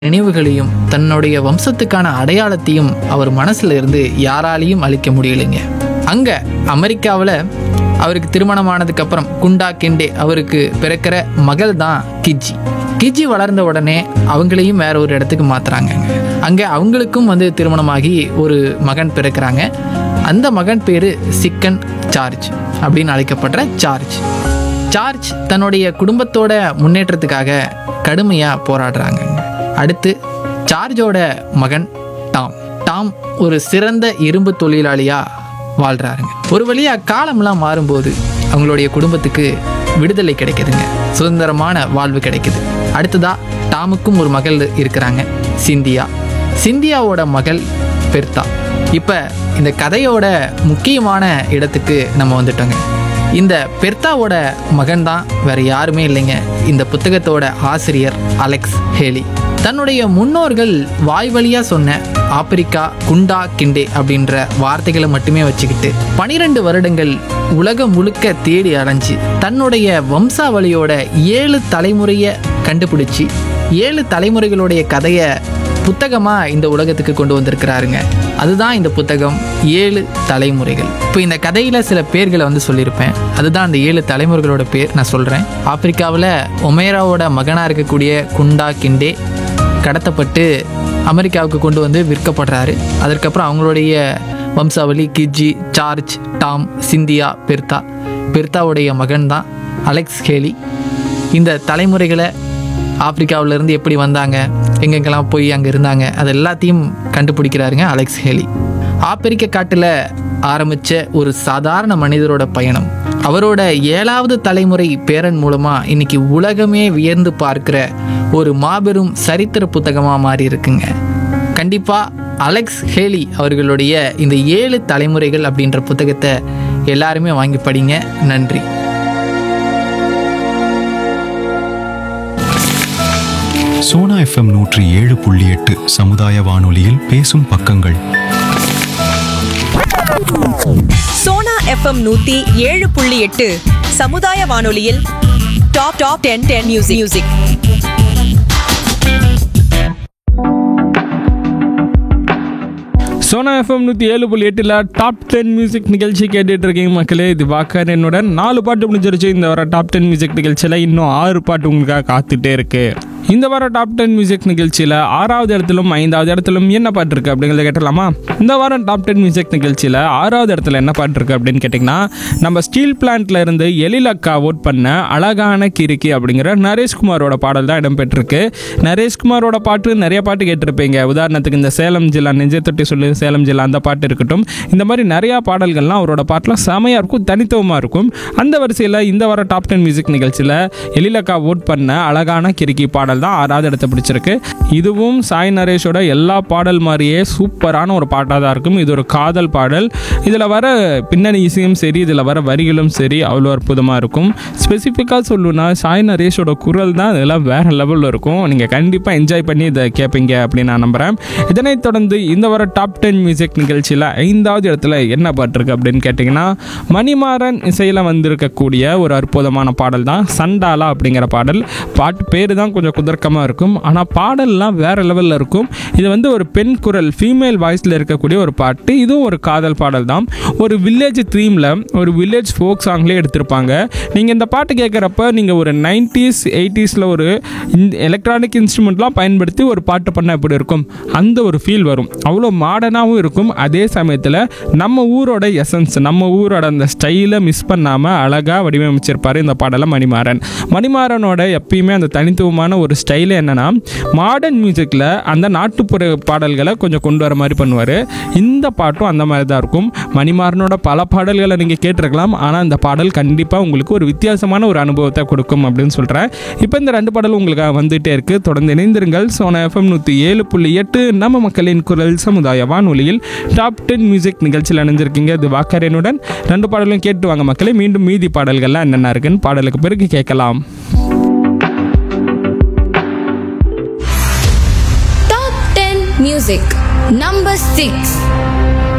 நினைவுகளையும் தன்னுடைய வம்சத்துக்கான அடையாளத்தையும் அவர் மனசுல இருந்து யாராலையும் அழிக்க முடியலைங்க அங்க அமெரிக்காவில் அவருக்கு திருமணமானதுக்கு அப்புறம் குண்டா கெண்டே அவருக்கு பிறக்கிற மகள் தான் கிஜி கிஜி வளர்ந்த உடனே அவங்களையும் வேற ஒரு இடத்துக்கு மாத்துறாங்க அங்க அவங்களுக்கும் வந்து திருமணமாகி ஒரு மகன் பிறக்கிறாங்க அந்த மகன் பேரு சிக்கன் சார்ஜ் அப்படின்னு அழைக்கப்படுற சார்ஜ் சார்ஜ் தன்னுடைய குடும்பத்தோட முன்னேற்றத்துக்காக கடுமையாக போராடுறாங்க அடுத்து சார்ஜோட மகன் டாம் டாம் ஒரு சிறந்த இரும்பு தொழிலாளியாக வாழ்கிறாருங்க ஒரு வழியா காலம்லாம் மாறும்போது அவங்களுடைய குடும்பத்துக்கு விடுதலை கிடைக்குதுங்க சுதந்திரமான வாழ்வு கிடைக்குது அடுத்ததா டாமுக்கும் ஒரு மகள் இருக்கிறாங்க சிந்தியா சிந்தியாவோட மகள் பெர்தா இப்போ இந்த கதையோட முக்கியமான இடத்துக்கு நம்ம வந்துட்டோங்க இந்த பெர்த்தாவோட மகன் தான் வேற யாருமே இல்லைங்க இந்த புத்தகத்தோட ஆசிரியர் அலெக்ஸ் ஹேலி தன்னுடைய முன்னோர்கள் வாய் வழியா சொன்ன ஆப்பிரிக்கா குண்டா கிண்டே அப்படின்ற வார்த்தைகளை மட்டுமே வச்சுக்கிட்டு பனிரெண்டு வருடங்கள் உலகம் முழுக்க தேடி அலைஞ்சு தன்னுடைய வம்சாவளியோட ஏழு தலைமுறையை கண்டுபிடிச்சி ஏழு தலைமுறைகளுடைய கதையை புத்தகமா இந்த உலகத்துக்கு கொண்டு வந்திருக்கிறாருங்க அதுதான் இந்த புத்தகம் ஏழு தலைமுறைகள் இப்போ இந்த கதையில சில பேர்களை வந்து சொல்லியிருப்பேன் அதுதான் அந்த ஏழு தலைமுறைகளோட பேர் நான் சொல்றேன் ஆப்பிரிக்காவில் ஒமேராவோட மகனா இருக்கக்கூடிய குண்டா கிண்டே கடத்தப்பட்டு அமெரிக்காவுக்கு கொண்டு வந்து விற்கப்படுறாரு அதற்கப்புறம் அவங்களுடைய வம்சாவளி Kizzy George Tom Cynthia Bertha பெர்தாவுடைய மகன் தான் அலெக்ஸ் ஹேலி இந்த தலைமுறைகளை ஆப்பிரிக்காவுல இருந்து எப்படி வந்தாங்க எங்கெங்கெல்லாம் போய் அங்கே இருந்தாங்க அது எல்லாத்தையும் கண்டுபிடிக்கிறாருங்க அலெக்ஸ் ஹேலி ஆப்பிரிக்க காட்டில் ஆரம்பித்த ஒரு சாதாரண மனிதரோட பயணம் அவரோட ஏழாவது தலைமுறை பேரன் மூலமாக இன்னைக்கு உலகமே வியந்து பார்க்கிற ஒரு மாபெரும் சரித்திர புத்தகமாக மாறி இருக்குங்க கண்டிப்பாக அலெக்ஸ் ஹேலி அவர்களுடைய இந்த ஏழு தலைமுறைகள் அப்படின்ற புத்தகத்தை எல்லாருமே வாங்கி படிங்க நன்றி சோனா எஃப்எம் நூற்றி ஏழு புள்ளி எட்டு சமுதாய வானொலியில் பேசும் பக்கங்கள் சோனா எஃப்எம் நூத்தி ஏழு புள்ளி எட்டு சமுதாய வானொலியில் top top ten ten music music Sona FM நூற்றி ஏழு புள்ளி எட்டில் டாப் டென் மியூசிக் நிகழ்ச்சி கேட்டுட்டு இருக்கீங்க மக்களே இது வாக்கர் என்னுடன் நாலு பாட்டு முடிஞ்சிருச்சு இந்த வர டாப் டென் மியூசிக் நிகழ்ச்சியில் இன்னும் ஆறு பாட்டு உங்களுக்காக காத்துட்டே இருக்கு இந்த வார டாப் டென் மியூசிக் நிகழ்ச்சியில் ஆறாவது இடத்திலும் ஐந்தாவது இடத்திலும் என்ன பாட்டு இருக்கு அப்படிங்கிறத கேட்டலாமா இந்த வாரம் டாப் டென் மியூசிக் நிகழ்ச்சியில் ஆறாவது இடத்துல என்ன பாட்டு இருக்கு அப்படின்னு கேட்டிங்கன்னா நம்ம ஸ்டீல் பிளான்ட்ல இருந்து எழிலக்கா ஓட் பண்ண அழகான கிறுக்கி அப்படிங்கிற நரேஷ்குமாரோட பாடல் தான் இடம்பெற்றிருக்கு நரேஷ்குமாரோட பாட்டு நிறைய பாட்டு கேட்டிருப்பீங்க உதாரணத்துக்கு இந்த சேலம் ஜில்லா நெஞ்சை தொட்டி சொல்லு சேலம் ஜில்லா அந்த பாட்டு இருக்கட்டும் இந்த மாதிரி நிறையா பாடல்கள்லாம் அவரோட பாட்டில் செமையாக இருக்கும் தனித்துவமாக இருக்கும் அந்த வரிசையில் இந்த வார டாப் டென் மியூசிக் நிகழ்ச்சியில் எழிலக்கா ஓட் பண்ண அழகான கிறுக்கி பாடல் தான் ஆறாவது இடத்தை பிடிச்சிருக்கு இதுவும் சாய் நரேஷோட எல்லா பாடல் மாதிரியே சூப்பரான ஒரு பாட்டாக தான் இருக்கும் இது ஒரு காதல் பாடல் இதில் வர பின்னணி இசையும் சரி இதில் வர வரிகளும் சரி அவ்வளோ அற்புதமாக இருக்கும் ஸ்பெசிஃபிக்காக சொல்லணும்னா சாய் நரேஷோட குரல் தான் இதெல்லாம் வேறு லெவலில் இருக்கும் நீங்கள் கண்டிப்பாக என்ஜாய் பண்ணி இதை கேட்பீங்க அப்படின்னு நான் நம்புகிறேன் இதனைத் தொடர்ந்து இந்த வர டாப் டென் மியூசிக் நிகழ்ச்சியில் ஐந்தாவது இடத்துல என்ன பாட்டு இருக்கு அப்படின்னு கேட்டிங்கன்னா மணிமாறன் இசையில் வந்திருக்கக்கூடிய ஒரு அற்புதமான பாடல் தான் சண்டாலா அப்படிங்கிற பாடல் பாட்டு பேர் தான் கொஞ்சம் குதர்க்கமாக இருக்கும் ஆனால் பாடல்லாம் வேறு லெவலில் இருக்கும் இது வந்து ஒரு பெண் குரல் ஃபீமேல் வாய்ஸில் இருக்கக்கூடிய ஒரு பாட்டு இதுவும் ஒரு காதல் பாடல் தான் ஒரு வில்லேஜ் த்ரீமில் ஒரு வில்லேஜ் ஃபோக் சாங்லேயே எடுத்திருப்பாங்க நீங்கள் இந்த பாட்டு கேட்குறப்ப நீங்கள் ஒரு நைன்டிஸ் எயிட்டிஸில் ஒரு எலக்ட்ரானிக் இன்ஸ்ட்ருமெண்ட்லாம் பயன்படுத்தி ஒரு பாட்டு பண்ணால் எப்படி இருக்கும் அந்த ஒரு ஃபீல் வரும் அவ்வளோ மாடர்னாகவும் இருக்கும் அதே சமயத்தில் நம்ம ஊரோட எசன்ஸ் நம்ம ஊரோட அந்த ஸ்டைலை மிஸ் பண்ணாமல் அழகாக வடிவமைச்சிருப்பார் இந்த பாடலை மணிமாறன் மணிமாறனோட எப்பயுமே அந்த தனித்துவமான ஒரு ஸ்டைலே என்னன்னா மாடர்ன் மியூசிக்கில் அந்த நாட்டுப்புற பாடல்களை கொஞ்சம் கொண்டு வர மாதிரி பண்ணுவார் இந்த பாட்டும் அந்த மாதிரி தான் இருக்கும் மணிமாறனோட பல பாடல்களை நீங்கள் கேட்டிருக்கலாம் ஆனால் இந்த பாடல் கண்டிப்பாக உங்களுக்கு ஒரு வித்தியாசமான ஒரு அனுபவத்தை கொடுக்கும் அப்படின்னு சொல்கிறேன் இப்போ இந்த ரெண்டு பாடலும் உங்களுக்கு வந்துகிட்டே இருக்கு தொடர்ந்து இணைந்திருங்கள் சோனா எஃப்எம் நூற்றி ஏழு புள்ளி எட்டு நம்ம மக்களின் குரல் சமுதாய வானொலியில் டாப் டென் மியூசிக் நிகழ்ச்சியில் அணிஞ்சிருக்கீங்க இது வாக்கரனுடன் ரெண்டு பாடலும் கேட்டு வாங்க மக்களே மீண்டும் மீதி பாடல்கள்லாம் என்னென்ன இருக்குன்னு பாடலுக்கு பிறகு கேட்கலாம் Top 10 Music Number 6